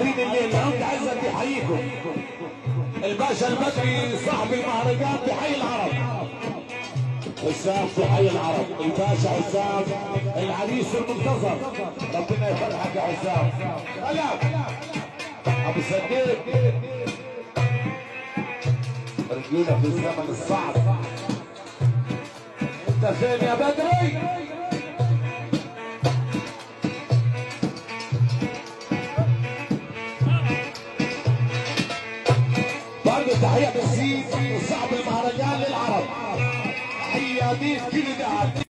سهرين الليل العمد عزت يحييكم الباشا البدري صاحب المهرجان بحي العرب حسام في حي العرب الباشا حسام العريس المنتظر ربنا يفرحك يا حسام هلا ابو صديق رجوله في الزمن الصعب انت فين يا بدري برضه تحيه بالزيت وصعب المهرجان للعرب تحيه ضيف كل ده